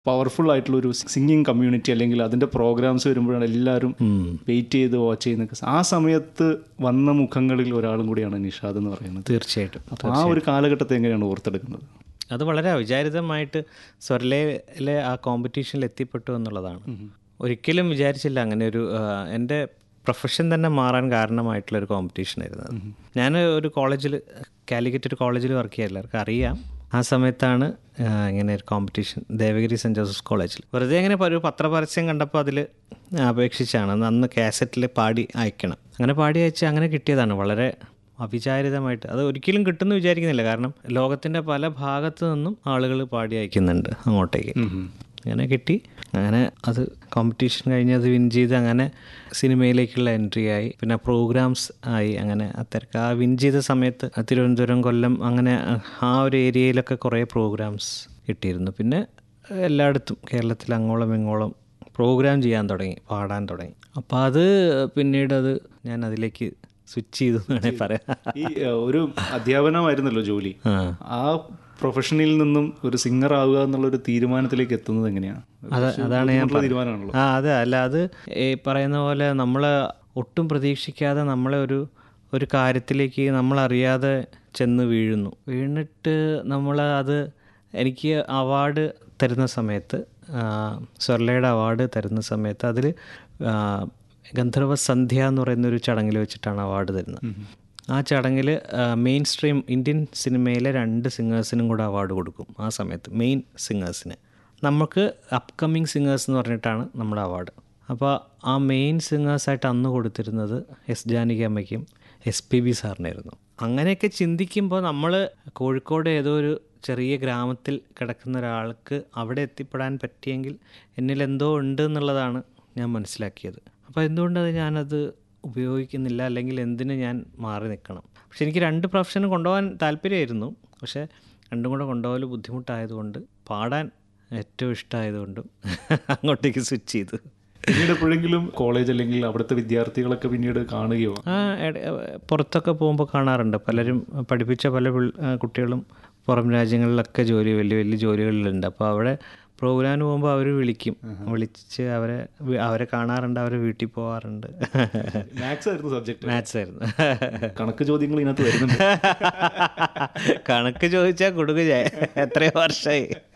Powerful ആയിട്ടുള്ള ഒരു singing community അല്ലെങ്കിൽ അതിന്റെ പ്രോഗ്രാംസ് വരുമ്പോഴാണ് എല്ലാവരും വെയിറ്റ് ചെയ്ത് വാച്ച് ചെയ്യുന്നൊക്കെ ആ സമയത്ത് വന്ന മുഖങ്ങളിൽ ഒരാളും കൂടിയാണ് നിഷാദ് എന്ന് പറയുന്നത് തീർച്ചയായിട്ടും അപ്പോൾ ആ ഒരു കാലഘട്ടത്തെ എങ്ങനെയാണ് ഓർത്തെടുക്കുന്നത് അത് വളരെ അവിചാരിതമായിട്ട് സ്വർലയിലെ ആ കോമ്പറ്റീഷനിൽ എത്തിപ്പെട്ടു എന്നുള്ളതാണ് ഒരിക്കലും വിചാരിച്ചില്ല അങ്ങനെ ഒരു ആ, എൻ്റെ പ്രൊഫഷൻ തന്നെ മാറാൻ കാരണമായിട്ടുള്ള ഒരു കോമ്പറ്റീഷൻ ആയിരുന്നു അത്. ഞാൻ ഒരു കോളേജിൽ കാലിക്കറ്റ് ഒരു കോളേജിൽ വർക്ക് ചെയ്യാൻ എല്ലാവർക്കും അറിയാം ആ സമയത്താണ് ആ, ഇങ്ങനെ ഒരു കോമ്പറ്റീഷൻ ദേവഗിരി സെൻറ് ജോസഫ് കോളേജിൽ വെറുതെ ഇങ്ങനെ ഒരു പത്രപരസ്യം കണ്ടപ്പോൾ അതിൽ അപേക്ഷിച്ചാണ് അന്ന് കാസറ്റിൽ പാടി അയക്കണം അങ്ങനെ പാടി അയച്ച് അങ്ങനെ കിട്ടിയതാണ് വളരെ അവിചാരിതമായിട്ട് അത് ഒരിക്കലും കിട്ടുമെന്ന് വിചാരിക്കുന്നില്ല കാരണം ലോകത്തിൻ്റെ പല ഭാഗത്തു നിന്നും ആളുകൾ പാടി അയക്കുന്നുണ്ട് അങ്ങോട്ടേക്ക് അങ്ങനെ കിട്ടി അങ്ങനെ അത് കോമ്പറ്റീഷൻ കഴിഞ്ഞ് അത് വിൻ ചെയ്ത് അങ്ങനെ സിനിമയിലേക്കുള്ള എൻട്രി ആയി പിന്നെ പ്രോഗ്രാംസ് ആയി അങ്ങനെ അത്തരക്ക് ആ വിൻ ചെയ്ത സമയത്ത് തിരുവനന്തപുരം കൊല്ലം അങ്ങനെ ആ ഒരു ഏരിയയിലൊക്കെ കുറേ പ്രോഗ്രാംസ് കിട്ടിയിരുന്നു പിന്നെ എല്ലായിടത്തും കേരളത്തിൽ അങ്ങോളം ഇങ്ങോളം പ്രോഗ്രാം ചെയ്യാൻ തുടങ്ങി പാടാൻ തുടങ്ങി അപ്പോൾ അത് പിന്നീട് അത് ഞാൻ അതിലേക്ക് സ്വിച്ച് ചെയ്തു എന്ന് വേണേൽ പറയാം ഈ ഏഹ്, ഒരു അധ്യാപനമായിരുന്നല്ലോ ജോലി ആ ആ പ്രൊഫഷനിൽ നിന്നും ഒരു സിംഗർ ആവുക എന്നുള്ള ഒരു തീരുമാനത്തിലേക്ക് എത്തുന്നത് എങ്ങനെയാണ് അത് അതാണ് ഞാൻ ബുദ്ധിമുട്ടുള്ള തീരുമാനമാണല്ലോ ആ അതെ അല്ല അത് ഈ പറയുന്ന പോലെ നമ്മൾ ഒട്ടും പ്രതീക്ഷിക്കാതെ നമ്മളെ ഒരു ഒരു കാര്യത്തിലേക്ക് നമ്മളറിയാതെ ചെന്ന് വീഴുന്നു വീണിട്ട് നമ്മൾ അത് എനിക്ക് അവാർഡ് തരുന്ന സമയത്ത് ആ, സ്വർലയുടെ അവാർഡ് തരുന്ന സമയത്ത് അതിൽ ഗന്ധർവ സന്ധ്യ എന്ന് പറയുന്ന ഒരു ചടങ്ങിൽ വെച്ചിട്ടാണ് അവാർഡ് തരുന്നത് ആ ചടങ്ങിൽ മെയിൻ സ്ട്രീം ഇന്ത്യൻ സിനിമയിലെ രണ്ട് സിംഗേഴ്സിനും കൂടെ അവാർഡ് കൊടുക്കും ആ സമയത്ത് മെയിൻ സിംഗേഴ്സിന് നമുക്ക് അപ്കമ്മിങ് സിംഗേഴ്സ് എന്ന് പറഞ്ഞിട്ടാണ് നമ്മുടെ അവാർഡ് അപ്പോൾ ആ മെയിൻ സിംഗേഴ്സായിട്ട് അന്ന് കൊടുത്തിരുന്നത് എസ് ജാനകി അമ്മയ്ക്കും എസ് പി ബി സാറിനായിരുന്നു അങ്ങനെയൊക്കെ ചിന്തിക്കുമ്പോൾ നമ്മൾ കോഴിക്കോട് ഏതോ ഒരു ചെറിയ ഗ്രാമത്തിൽ കിടക്കുന്ന ഒരാൾക്ക് അവിടെ എത്തിപ്പെടാൻ പറ്റിയെങ്കിൽ എന്നിൽ എന്തോ ഉണ്ട് എന്നുള്ളതാണ് ഞാൻ മനസ്സിലാക്കിയത് അപ്പോൾ എന്തുകൊണ്ടത് ഞാനത് ഉപയോഗിക്കുന്നില്ല അല്ലെങ്കിൽ എന്തിന് ഞാൻ മാറി നിൽക്കണം പക്ഷെ എനിക്ക് രണ്ട് പ്രൊഫഷനും കൊണ്ടുപോകാൻ താല്പര്യമായിരുന്നു പക്ഷേ രണ്ടും കൂടെ കൊണ്ടുപോകൽ ബുദ്ധിമുട്ടായതുകൊണ്ട് പാടാൻ ഏറ്റവും ഇഷ്ടമായതുകൊണ്ടും അങ്ങോട്ടേക്ക് സ്വിച്ച് ചെയ്തു പിന്നീട് എപ്പോഴെങ്കിലും കോളേജ് അല്ലെങ്കിൽ അവിടുത്തെ വിദ്യാർത്ഥികളൊക്കെ പിന്നീട് കാണുകയോ ആ എട- പുറത്തൊക്കെ പോകുമ്പോൾ കാണാറുണ്ട് പലരും പഠിപ്പിച്ച പല പിൾ- ആ, കുട്ടികളും പുറം രാജ്യങ്ങളിലൊക്കെ ജോലി വലിയ വലിയ ജോലികളിലുണ്ട് അപ്പോൾ അവിടെ പ്രോഗ്രാമിന് പോകുമ്പോൾ അവർ വിളിക്കും വിളിച്ച് അവരെ വി- അവരെ കാണാറുണ്ട് അവരെ വീട്ടിൽ പോകാറുണ്ട് മാത്സ് ആയിരുന്നു സബ്ജക്ട് മാത്സ് ആയിരുന്നു കണക്ക് ചോദ്യങ്ങൾ ഇതിനകത്ത് വരുന്നുണ്ട് കണക്ക് ചോദിച്ചാൽ കൊടുക്കുക എത്രയോ വർഷമായി